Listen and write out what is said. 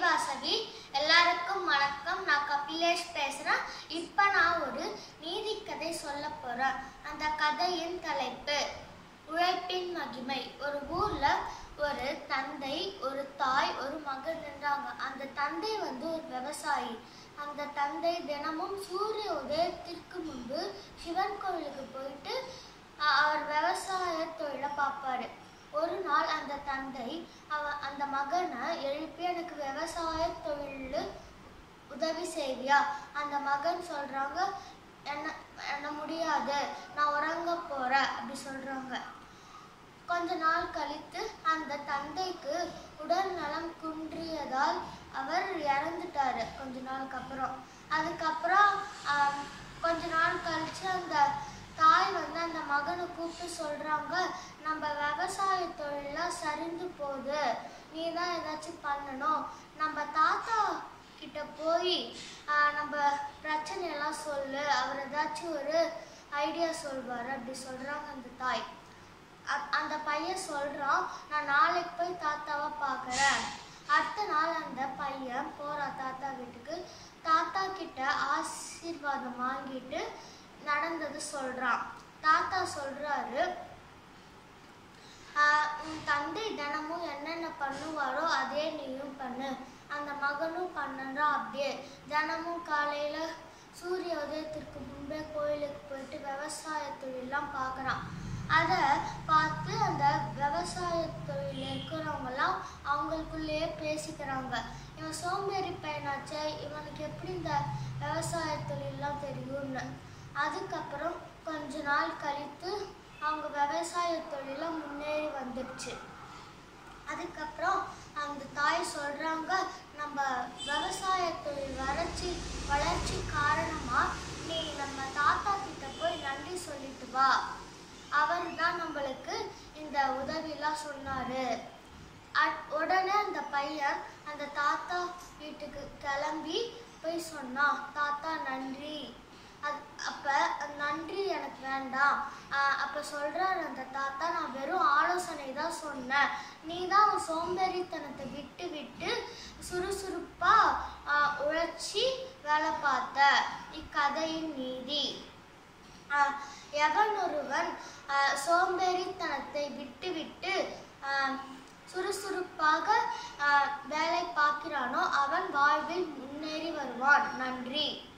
வாசவி எல்லாருக்கும் வணக்கம் நான் கபிலேஷ் பேசுறேன் இப்போ நான் ஒரு நீதி கதை சொல்ல போறேன் அந்த கதையின் தலைப்பு உழைப்பின் மகிமை ஒரு ஊர்ல ஒரு தந்தை ஒரு தாய் ஒரு மகன் நின்றாங்க அந்த தந்தை வந்து ஒரு விவசாயி அந்த தந்தை தினமும் சூரிய உதயத்திற்கு முன்பு சிவன் கோவிலுக்கு போயிட்டு அஹ், அவர் விவசாய தொழிலை பார்ப்பாரு ஒரு நாள் அந்த தந்தை அவன் அந்த மகனை எழுப்பி எனக்கு விவசாய தொழில் உதவி செய்வியா அந்த மகன் சொல்றாங்க என்ன என்ன முடியாது நான் உறங்க போறேன் அப்படி சொல்றாங்க கொஞ்ச நாள் கழித்து அந்த தந்தைக்கு உடல் நலம் குன்றியதால் அவர் இறந்துட்டாரு கொஞ்ச நாளுக்கு அப்புறம் அதுக்கப்புறம் ஆம், கொஞ்ச நாள் கழிச்சு அந்த தாய் வந்து அந்த மகனை கூப்பிட்டு சொல்றாங்க நம்ம விவசாய தொழிலாம் சரிந்து போகுது நீ தான் ஏதாச்சும் பண்ணணும் நம்ம தாத்தா கிட்ட போய் ஆஹ், நம்ம பிரச்சனையெல்லாம் சொல்லு அவர் ஏதாச்சும் ஒரு ஐடியா சொல்வார் அப்படி சொல்றாங்க அந்த தாய் அ- அந்த பையன் சொல்றான் நான் நாளைக்கு போய் தாத்தாவை பார்க்கறேன் அடுத்த நாள் அந்த பையன் போறான் தாத்தா வீட்டுக்கு தாத்தா கிட்ட ஆசீர்வாதம் வாங்கிட்டு நடந்தது சொல்றான் தாத்தா சொல்றாரு "ஆஹ், உன் தந்தை தினமும் என்னென்ன பண்ணுவாரோ அதே நீயும் பண்ணு அந்த மகனும் பண்ணுறான் அப்படியே தினமும் காலையில சூரிய உதயத்திற்கு முன்பே கோயிலுக்கு போயிட்டு விவசாய தொழிலெலாம் பார்க்குறான் அதை பார்த்து அந்த விவசாய தொழில் இருக்கிறவங்கலாம் அவங்களுக்குள்ளேயே பேசிக்கிறாங்க இவன் சோம்பேறி பையனாச்சே இவனுக்கு எப்படி இந்த விவசாய தொழிலெலாம் தெரியும்னு அதுக்கப்புறம் கொஞ்ச நாள் கழித்து அவங்க விவசாய தொழில முன்னேறி வந்துடுச்சு அதுக்கப்புறம் அந்த தாய் சொல்றாங்க நம்ம விவசாய தொழில் வறட்சி வளர்ச்சி காரணமா நீ நம்ம தாத்தா கிட்ட போய் நன்றி சொல்லிட்டு வா அவர் தான் நம்மளுக்கு இந்த உதவிலாம் சொன்னாரு அட்- உடனே அந்த பையன் அந்த தாத்தா வீட்டுக்கு கிளம்பி போய் சொன்னான் தாத்தா நன்றி அது அப்போ நன்றி எனக்கு வேண்டாம் ஆஹ் அப்ப சொல்றாரு அந்த தாத்தா நான் வெறும் ஆலோசனை தான் சொன்னேன் நீ தான் உன் சோம்பேறித்தனத்தை விட்டு விட்டு சுறுசுறுப்பா ஆஹ் உழைச்சி வேலை பார்த்த இக்கதையின் நீதி ஆஹ் எவன் ஒருவன் ஆஹ் சோம்பேறித்தனத்தை விட்டுவிட்டு ஆஹ் சுறுசுறுப்பாக ஆஹ் வேலை பார்க்கிறானோ அவன் வாழ்வில் முன்னேறி வருவான் நன்றி